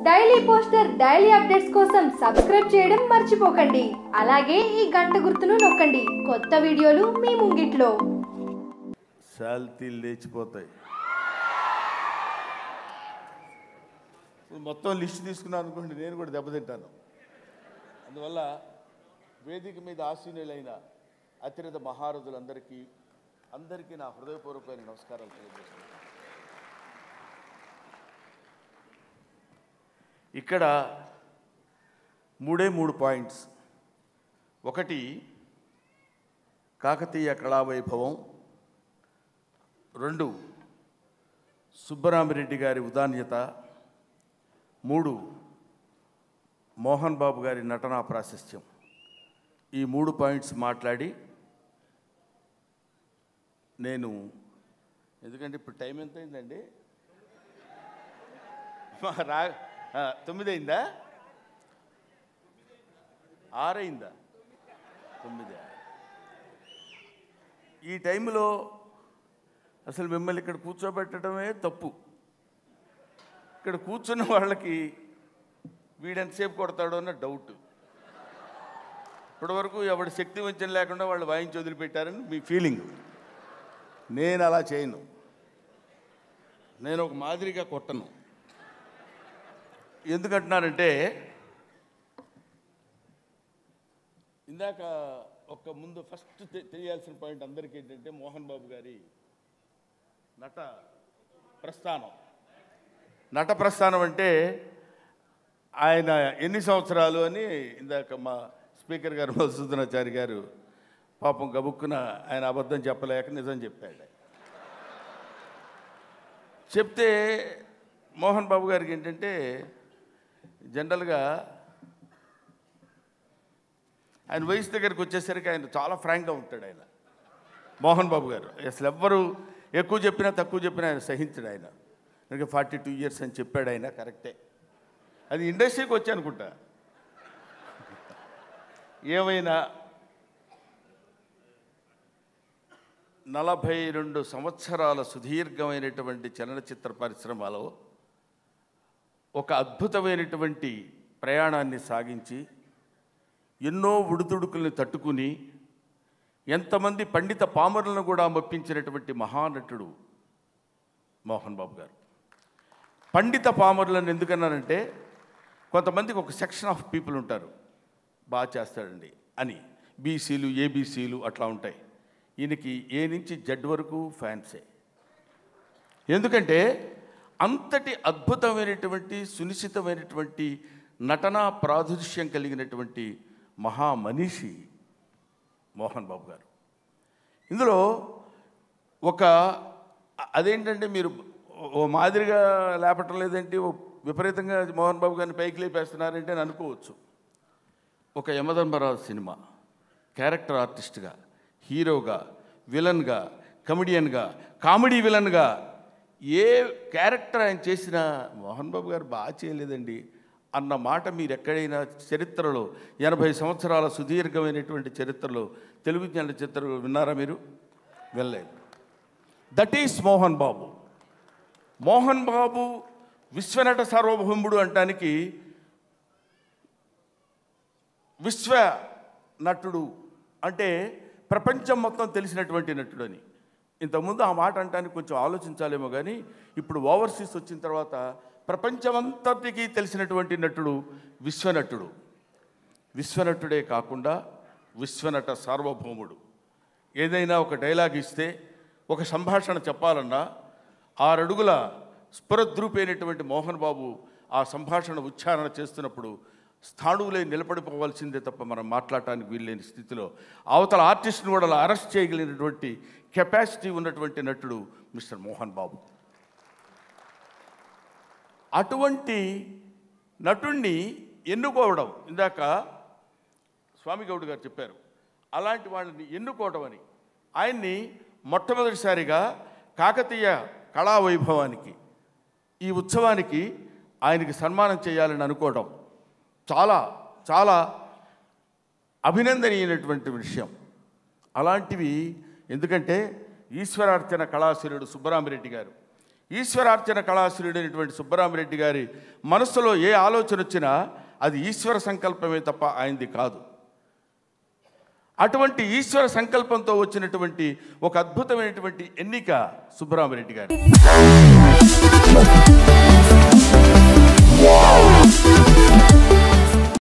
daily poster daily updates కోసం subscribe చేయడం మర్చిపోకండి అలాగే ఈ గంట గుర్తును నొక్కండి కొత్త వీడియోలు మీ ముంగిట్లో శాల్తీలు లేచిపోతాయి మొత్తం లిస్ట్ తీసుకున్నాను అనుకోండి నేను కూడా దెబ్బతింటాను అందువల్ల వేదిక మీద ఆసీనులైన అతిరథ మహారథులందరికీ అందరికీ నా హృదయపూర్వకమైన నమస్కారాలు తెలియజేస్తున్నాను ఇక్కడ మూడే మూడు పాయింట్స్ ఒకటి కాకతీయ కళావైభవం రెండు సుబ్బరామిరెడ్డి గారి ఉదాన్యత మూడు మోహన్ బాబు గారి నటనా ప్రాశస్త్యం ఈ మూడు పాయింట్స్ మాట్లాడి నేను ఎందుకంటే ఇప్పుడు టైం ఎంత అయిందండి మా రా ఆ, తొమ్మిది అయిందా ఆరైందా తొమ్మిది ఈ టైంలో అసలు మిమ్మల్ని ఇక్కడ కూర్చోబెట్టడమే తప్పు ఇక్కడ కూర్చున్న వాళ్ళకి వీడెంతసేపు కొడతాడో అన్న డౌట్ ఇప్పటివరకు ఎవడి శక్తి వంచన లేకుండా వాళ్ళు వాయించి వదిలిపెట్టారని మీ ఫీలింగ్ నేను అలా చేయను నేను ఒక మాదిరిగా కొట్టను ఎందుకంటున్నానంటే ఇందాక ఒక ముందు ఫస్ట్ తె- తెలియాల్సిన పాయింట్ అందరికీ ఏంటంటే మోహన్ బాబు గారి నట ప్రస్థానం నట ప్రస్థానం అంటే ఆయన ఎన్ని సంవత్సరాలు అని ఇందాక మా స్పీకర్ గారు మధుసూదనాచారి గారు పాపం గబుక్కున ఆయన అబద్ధం చెప్పలేక నిజం చెప్పాడు చెప్తే మోహన్ బాబు గారికి ఏంటంటే జనరల్గా ఆయన వయసు దగ్గరికి వచ్చేసరికి ఆయన చాలా ఫ్రాంక్గా ఉంటాడు ఆయన మోహన్ బాబు గారు అసలు ఎవ్వరు ఎక్కువ చెప్పినా తక్కువ చెప్పినా ఆయన సహించడు ఆయన ఇంకా ఫార్టీ టూ ఇయర్స్ అని చెప్పాడు ఆయన కరెక్టే అది ఇండస్ట్రీకి వచ్చి అనుకుంటా ఏమైనా నలభై రెండు సంవత్సరాల సుదీర్ఘమైనటువంటి చలనచిత్ర పరిశ్రమలో ఒక అద్భుతమైనటువంటి ప్రయాణాన్ని సాగించి ఎన్నో ఉడుతుడుకుల్ని తట్టుకుని ఎంతమంది పండిత పామరులను కూడా మెప్పించినటువంటి మహానటుడు మోహన్ బాబు గారు పండిత పామరులను ఎందుకన్నానంటే కొంతమందికి ఒక సెక్షన్ ఆఫ్ పీపుల్ ఉంటారు బాగా చేస్తాడండి అని బీసీలు ఏబీసీలు అట్లా ఉంటాయి ఈయనకి ఏ నుంచి జడ్ వరకు ఫ్యాన్సే ఎందుకంటే అంతటి అద్భుతమైనటువంటి సునిశ్చితమైనటువంటి నటనా ప్రాదుర్శ్యం కలిగినటువంటి మహామనిషి మోహన్ బాబు గారు ఇందులో ఒక అదేంటంటే మీరు ఓ మాదిరిగా లేపటం లేదంటే ఓ విపరీతంగా మోహన్ బాబు గారిని పైకి లేపేస్తున్నారంటే అని అనుకోవచ్చు ఒక యమధర్మరాజు సినిమా క్యారెక్టర్ ఆర్టిస్ట్గా హీరోగా విలన్గా కమెడియన్గా కామెడీ విలన్గా ఏ క్యారెక్టర్ ఆయన చేసినా మోహన్ బాబు గారు బాగా చేయలేదండి అన్న మాట మీరు ఎక్కడైనా చరిత్రలో ఎనభై సంవత్సరాల సుదీర్ఘమైనటువంటి చరిత్రలో తెలుగు చలనచిత్రంలో విన్నారా మీరు వెళ్ళలేదు దట్ ఈస్ మోహన్ బాబు మోహన్ బాబు విశ్వనట సార్వభౌముడు అంటానికి విశ్వ నటుడు అంటే ప్రపంచం మొత్తం తెలిసినటువంటి నటుడు అని ఇంతకుముందు ఆ మాట అంటానికి కొంచెం ఆలోచించాలేమో కానీ ఇప్పుడు ఓవర్సీస్ వచ్చిన తర్వాత ప్రపంచమంతటికి తెలిసినటువంటి నటుడు విశ్వనటుడు విశ్వనటుడే కాకుండా విశ్వనట సార్వభౌముడు ఏదైనా ఒక డైలాగ్ ఇస్తే ఒక సంభాషణ చెప్పాలన్నా ఆరడుగుల స్ఫురద్రూపైనటువంటి మోహన్ బాబు ఆ సంభాషణ ఉచ్చారణ చేస్తున్నప్పుడు స్థాణువులే నిలబడిపోవాల్సిందే తప్ప మనం మాట్లాడటానికి వీల్లేని స్థితిలో అవతల ఆర్టిస్ట్ని కూడా అలా అరెస్ట్ చేయగలిగినటువంటి కెపాసిటీ ఉన్నటువంటి నటుడు మిస్టర్ మోహన్ బాబు అటువంటి నటుణ్ణి ఎన్నుకోవడం ఇందాక స్వామి గౌడ్ గారు చెప్పారు అలాంటి వాళ్ళని ఎన్నుకోవడం అని ఆయన్ని మొట్టమొదటిసారిగా కాకతీయ కళావైభవానికి ఈ ఉత్సవానికి ఆయనకి సన్మానం చేయాలని అనుకోవడం చాలా చాలా అభినందనీయమైనటువంటి విషయం అలాంటివి ఎందుకంటే ఈశ్వరార్చన కళాశీలుడు సుబ్బరామిరెడ్డి గారు ఈశ్వరార్చన కళాశ్రీయుడైనటువంటి సుబ్బరామిరెడ్డి గారి మనస్సులో ఏ ఆలోచన వచ్చినా అది ఈశ్వర సంకల్పమే తప్ప ఆయనది కాదు అటువంటి ఈశ్వర సంకల్పంతో వచ్చినటువంటి ఒక అద్భుతమైనటువంటి ఎన్నిక సుబ్బరామిరెడ్డి గారి